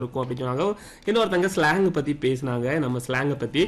இருக்கும் அப்படின்னு சொன்னாங்க இன்னொருத்தங்க ஸ்லாங் பத்தி பேசினாங்க நம்ம ஸ்லாங்கை பத்தி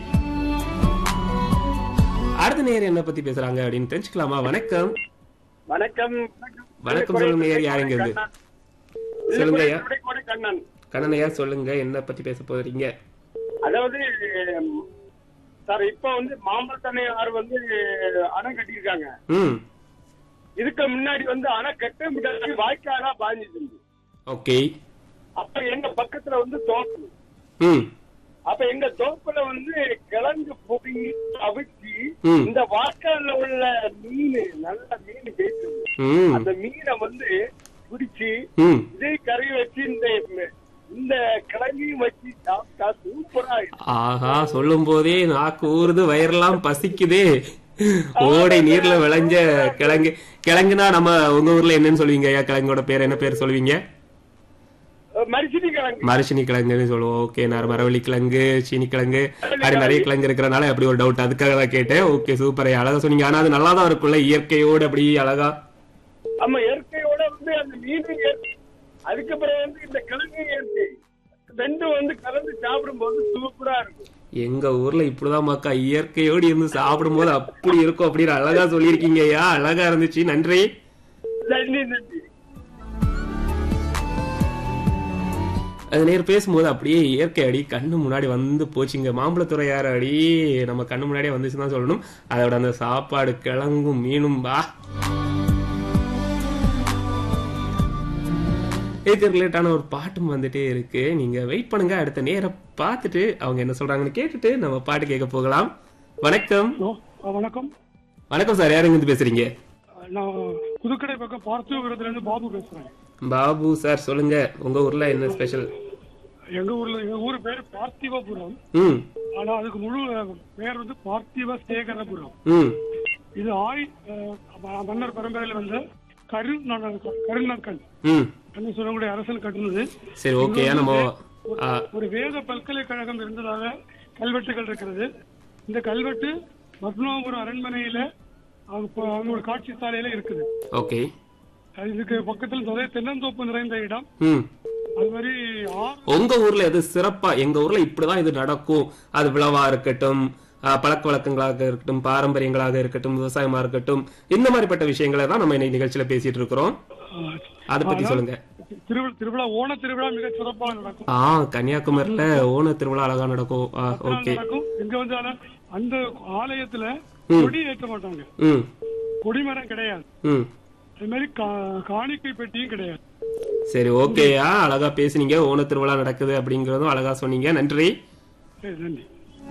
அடுத்த நேர் என்ன பத்தி பேசுறாங்க அப்படின்னு தெரிஞ்சுக்கலாமா வணக்கம் வணக்கம் வணக்கம் சொல்லுங்க ஐயா, யார் இங்க இருந்து? சொல்லுங்க ஐயா. விடைக்கோடு கண்ணன் கண்ணனையா சொல்லுங்க என்ன பத்தி பேச போறீங்க அதாவது சார் இப்ப வந்து மாம்பழத்தனை ஆறு வந்து அணை கட்டியிருக்காங்க ம் இதுக்கு முன்னாடி வந்து அணை கட்ட முன்னாடி வாய்க்காலா பாஞ்சிட்டு இருந்துச்சு ஓகே அப்ப எங்க பக்கத்துல வந்து தோப்பு ம் அப்ப எங்க தோப்புல வந்து கிழங்கு புடுங்கி அவிச்சு ம். இந்த வாய்க்கால்ல உள்ள மீன் நல்ல மீன் பேசுது ம் அந்த மீனை வந்து பிடிச்சு ம் இதே கறி வச்சு இந்த இந்த கிழங்கையும் வச்சு சாப்பிட்டா சூப்பரா இருக்கும் ஆஹா சொல்லும் போதே நாக்கு ஊறுது வயிறெல்லாம் பசிக்குதே ஓடை நீர்ல விளைஞ்ச கிழங்கு கிழங்குனா நம்ம உங்க ஊர்ல என்னன்னு சொல்லுவீங்க ஐயா கிழங்கோட பேர் என்ன பேர் சொல்லுவீங்க மரிசினி கிழங்கு மரசினி கிழங்குன்னு சொல்லுவோம் ஓகே நான் மரவள்ளி கிழங்கு சீனி கிழங்கு அப்படி நிறைய கிழங்கு இருக்கிறனால அப்படி ஒரு டவுட் அதுக்காக தான் கேட்டேன் ஓகே சூப்பர் அழகா சொன்னீங்க ஆனா அது நல்லா தான் இருக்கும்ல இயற்கையோடு அப்படி அழகா ஆமா இயற்கையோட வந்து அந்த மீன் இயற்கை அதுக்கப்புறம் வந்து இந்த கிழங்கு இயற்கை ரெண்டும் வந்து கலந்து சாப்பிடும்போது சூப்பரா இருக்கும் எங்க ஊர்ல இப்படிதான் மக்கா இயற்கையோடு இருந்து சாப்பிடும்போது அப்படி இருக்கும் அப்படின்னு அழகா சொல்லியிருக்கீங்க ஐயா அழகா இருந்துச்சு நன்றி நன்றி நன்றி அது நேர் பேசும்போது அப்படியே இயற்கை அடி கண்ணு முன்னாடி வந்து போச்சுங்க மாம்பழத்துறையார் அடி நம்ம கண்ணு முன்னாடியே வந்துச்சுன்னு தான் சொல்லணும் அதோட அந்த சாப்பாடு கிழங்கும் மீனும் பா இதுக்கு ரிலேட்டான ஒரு பாட்டும் வந்துட்டே இருக்கு நீங்க வெயிட் பண்ணுங்க அடுத்த நேர பார்த்துட்டு அவங்க என்ன சொல்றாங்கன்னு கேட்டுட்டு நம்ம பாட்டு கேட்க போகலாம் வணக்கம் ஹலோ அஹ் வணக்கம் வணக்கம் சார் யாருங்க இருந்து பேசுறீங்க அஹ் நான் புதுக்கடை பக்கம் பார்த்திவபுரத்துல இருந்து பாபு பேசுறேன் பாபு சார் சொல்லுங்க உங்க ஊர்ல என்ன ஸ்பெஷல் எங்க ஊர்ல எங்க ஊர் பேரு பார்த்திவபுரம் ம் ஆனா அதுக்கு முழு அஹ், பேர் வந்து பார்த்திவ சேகரபுரம் ம் இது ஆய் அஹ், ம- மன்னர் பரம்பரையில வந்த கரு கருநக்கன் ம் என்று சொல்லக்கூடிய அரசன் கட்டுனது சரி ஓகே நம்ம ஆ, ஒரு வேத பல்கலைக்கழகம் இருந்ததாக கல்வெட்டுகள் இருக்கிறது இந்த கல்வெட்டு பத்மநாபபுரம் அரண்மனையில அவங்க ப- அவங்களோட காட்சி சாலையில இருக்குது ஓகே அது இதுக்கு பக்கத்தில் நிறைய தென்னந்தோப்பு நிறைந்த இடம் ம் அது மாதிரி ஆறு உங்க ஊர்ல எது சிறப்பா எங்க ஊர்ல இப்படிதான் இது நடக்கும் அது விழாவா இருக்கட்டும் ஆ, பழக்க வழக்கங்களாக இருக்கட்டும் பாரம்பரியங்களாக இருக்கட்டும் விவசாயமா இருக்கட்டும் இந்த மாதிரிப்பட்ட விஷயங்களை தான் நம்ம இன்னைக்கு நிகழ்ச்சியில பேசிட்டு இருக்கிறோம் அஹ், அதை பத்தி சொல்லுங்க திருவிழா திருவிழா ஓண திருவிழா மிக சிறப்பாக நடக்கும் ஆ கன்னியாகுமரியில ஓண திருவிழா அழகா நடக்கும் ஆ, ஓகே நடக்கும் இங்க வந்து ஆனா அந்த ஆலயத்துல கொடி ஏற்ற மாட்டாங்க ம் கொடிமரம் கிடையாது ம் அது மாதிரி கா- காணிக்கை பெட்டியும் கிடையாது சரி ஓகேயா அழகா பேசுனீங்க ஓண திருவிழா நடக்குது அப்படிங்கறதும் அழகா சொன்னீங்க நன்றி சரி நன்றி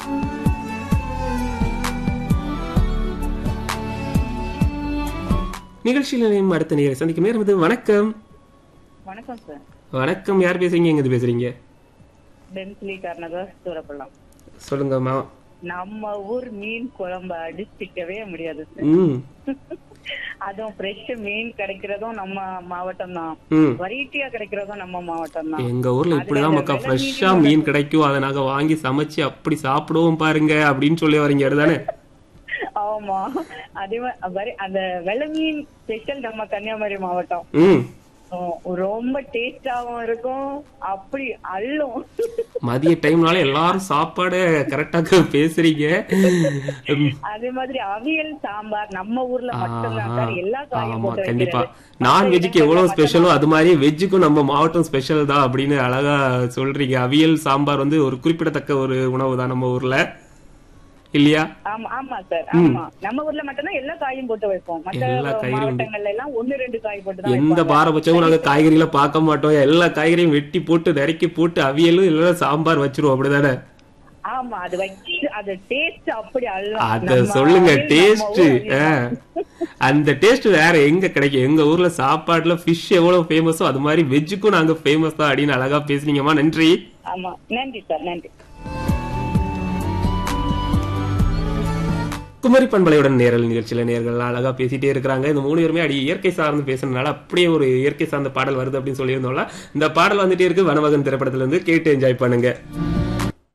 நிகழ்ச்சியில் இணையும் அடுத்த நேரம் சந்திக்கும் நேரம் இது வணக்கம் வணக்கம் சார் வணக்கம் யார் பேசுறீங்க எங்க இருந்து பேசுறீங்க பென்சிலி கர்ணகர் சூரப்பள்ளம் சொல்லுங்கம்மா நம்ம ஊர் மீன் குழம்பு அடிச்சிக்கவே முடியாது சார் ம் அதுவும் ஃப்ரெஷ் மீன் கிடைக்கிறதும் நம்ம மாவட்டம் தான் ம் வெரைட்டியா கிடைக்கிறதும் நம்ம மாவட்டம் தான் எங்க ஊர்ல இப்படிதான் மக்கா ஃப்ரெஷ்ஷா மீன் கிடைக்கும் அதை நாங்க வாங்கி சமைச்சு அப்படி சாப்பிடுவோம் பாருங்க அப்படின்னு சொல்லி வரீங்க அதுதானே ஆமா அதே மாதிரி வரி- அந்த வெள்ளை மீன் ஸ்பெஷல் நம்ம கன்னியாகுமரி மாவட்டம் ம் உம், ரொம்ப டேஸ்டாவும் இருக்கும் அப்படி அள்ளும் மதிய டைம்னால எல்லாரும் சாப்பாடு கரெக்டாக பேசுறீங்க ம், அதே மாதிரி அவியல் சாம்பார் நம்ம ஊர்ல மட்டும்தான் ஆஹா. சார் எல்லா காயும் ஆமா போட்டு கண்டிப்பா வைக்கிறது நான்வெஜ்ஜுக்கு எவ்வளவு ஸ்பெஷலோ அது மாதிரி வெஜ்ஜுக்கும் நம்ம மாவட்டம் ஸ்பெஷல் தான் அப்படின்னு அழகா சொல்றீங்க அவியல் சாம்பார் வந்து ஒரு குறிப்பிடத்தக்க ஒரு உணவு தான் நம்ம ஊர்ல இல்லையா ஆமா ஆமா சார் ஆமா நம்ம ஊர்ல மட்டும்தான் எல்லா காயும் போட்டு வைப்போம் மத்த எல்லா காயும் உண்டு. மாவட்டங்கள்ல எல்லாம் ஒண்ணு ரெண்டு காய் போட்டு தான் எந்த வைப்பாங்க. பாரபட்சமும் நாங்க காய்கறிகளை பார்க்க மாட்டோம் எல்லா காய்கறியும் வெட்டி போட்டு நறுக்கி போட்டு அவியலும் இல்லைன்னா சாம்பார் வச்சிருவோம் அப்படிதானே ஆமா அது வச்சு அது டேஸ்ட் அப்படி அல்வா அத சொல்லுங்க டேஸ்ட் அந்த டேஸ்ட் வேற எங்க கிடைக்கும் எங்க ஊர்ல சாப்பாடுல ஃபிஷ் எவ்வளவு ஃபேமஸோ அது மாதிரி வெஜ்ஜுக்கும் நாங்க ஃபேமஸ் தான் அப்படின்னு அழகா பேசுனீங்கம்மா நன்றி ஆமா நன்றி சார் நன்றி குமரி பண்பலையுடன் நேரல் நிகழ்ச்சியில நேர்கள் அழகா பேசிட்டே இருக்கிறாங்க இந்த மூணு பேருமே அடி இயற்கை சார்ந்து பேசுறதுனால அப்படியே ஒரு இயற்கை சார்ந்த பாடல் வருது அப்படின்னு சொல்லியிருந்தோம்ல இந்த பாடல் வந்துட்டே இருக்கு வனவகன் திரைப்படத்துல இருந்து கேட்டு என்ஜாய் பண்ணுங்க